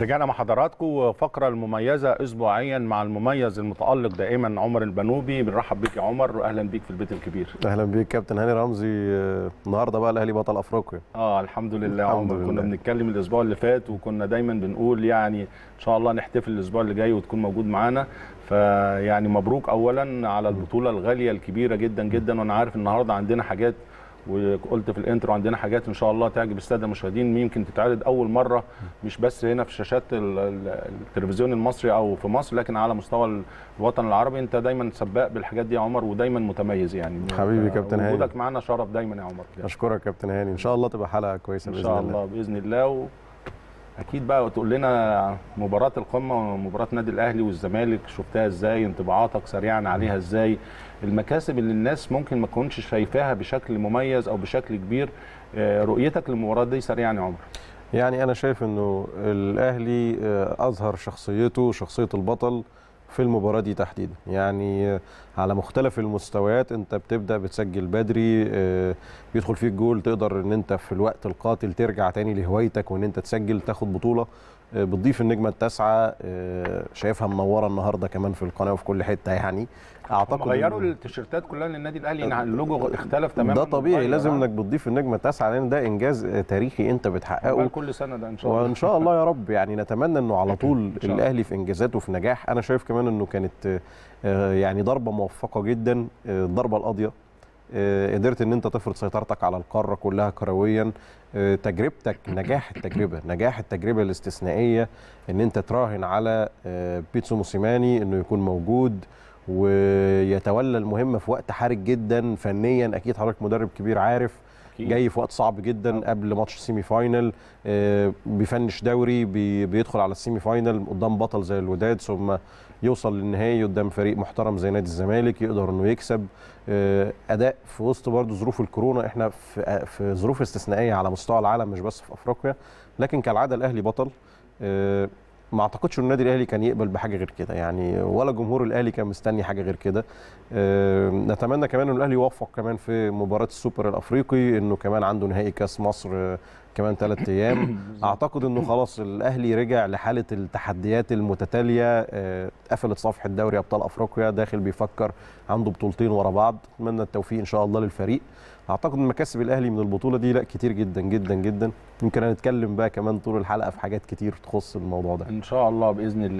رجعنا مع حضراتكم فقرة المميزة أسبوعيا مع المميز المتألق دائما عمر البنوبي بنرحب بيك يا عمر وأهلا بيك في البيت الكبير اهلا بيك كابتن هاني رمزي آه، النهارده بقى الاهلي بطل افريقيا اه الحمد لله يا الحمد عمر كنا لله. بنتكلم الاسبوع اللي فات وكنا دايما بنقول يعني ان شاء الله نحتفل الاسبوع اللي جاي وتكون موجود معانا فيعني مبروك اولا على البطوله الغاليه الكبيره جدا جدا وانا عارف النهارده عندنا حاجات وقلت في الانترو عندنا حاجات ان شاء الله تعجب الساده المشاهدين يمكن تتعرض اول مره مش بس هنا في شاشات ال- ال- التلفزيون المصري او في مصر لكن على مستوى الوطن العربي انت دايما سباق بالحاجات دي يا عمر ودايما متميز يعني حبيبي كابتن هاني. وجودك معانا شرف دايما يا عمر اشكرك يا كابتن هاني ان شاء الله تبقى حلقه كويسه ان باذن شاء الله الله باذن الله و... اكيد بقى تقول لنا مباراه القمه ومباراه النادي الاهلي والزمالك شفتها ازاي انطباعاتك سريعا عليها ازاي المكاسب اللي الناس ممكن ما تكونش شايفاها بشكل مميز او بشكل كبير آه، رؤيتك للمباراه دي سريعا يا عمر يعني انا شايف انه الاهلي آه، اظهر شخصيته شخصيه البطل في المباراه دي تحديدا يعني آه، على مختلف المستويات انت بتبدا بتسجل بدري آه، بيدخل فيك جول تقدر ان انت في الوقت القاتل ترجع تاني لهوايتك وان انت تسجل تاخد بطوله آه، بتضيف النجمه التاسعه آه، شايفها منوره النهارده كمان في القناه وفي كل حته يعني هم اعتقد غيروا إن- التيشيرتات كلها للنادي الاهلي إن اللوجو اختلف تماما ده طبيعي اتغير، لازم آه. انك بتضيف النجمه التاسعه لان ده انجاز آه، تاريخي انت بتحققه عقبال كل سنه ده ان شاء الله وان شاء الله يا رب يعني نتمنى انه على طول شاء الله. الاهلي في انجازاته في نجاح انا شايف كمان انه كانت آه، يعني ضربه موفقه جدا آه، الضربه القاضيه آه، قدرت ان انت تفرض سيطرتك على القاره كلها كرويا آه، تجربتك نجاح التجربه نجاح التجربه الاستثنائيه ان انت تراهن على آه، بيتسو موسيماني انه يكون موجود ويتولى المهمه في وقت حرج جدا فنيا اكيد حضرتك مدرب كبير عارف أكيد. جاي في وقت صعب جدا قبل ماتش السيمي فاينل آه، بيفنش دوري بي- بيدخل على السيمي فاينل قدام بطل زي الوداد ثم يوصل للنهائي قدام فريق محترم زي نادي الزمالك يقدر انه يكسب آه، اداء في وسط برضه ظروف الكورونا احنا في آه، في ظروف استثنائيه على مستوى العالم مش بس في افريقيا لكن كالعاده الاهلي بطل آه، ما اعتقدش ان النادي الاهلي كان يقبل بحاجه غير كده يعني ولا جمهور الاهلي كان مستني حاجه غير كده آه، نتمنى كمان ان الاهلي يوفق كمان في مباراه السوبر الافريقي انه كمان عنده نهائي كاس مصر آه، كمان ثلاث ايام اعتقد انه خلاص الاهلي رجع لحاله التحديات المتتاليه آه، قفلت صفحه دوري ابطال افريقيا داخل بيفكر عنده بطولتين ورا بعض اتمنى التوفيق ان شاء الله للفريق اعتقد ان مكاسب الاهلي من البطوله دي لا كتير جدا جدا جدا يمكن هنتكلم بقى كمان طول الحلقه في حاجات كتير تخص الموضوع ده ان شاء الله باذن الله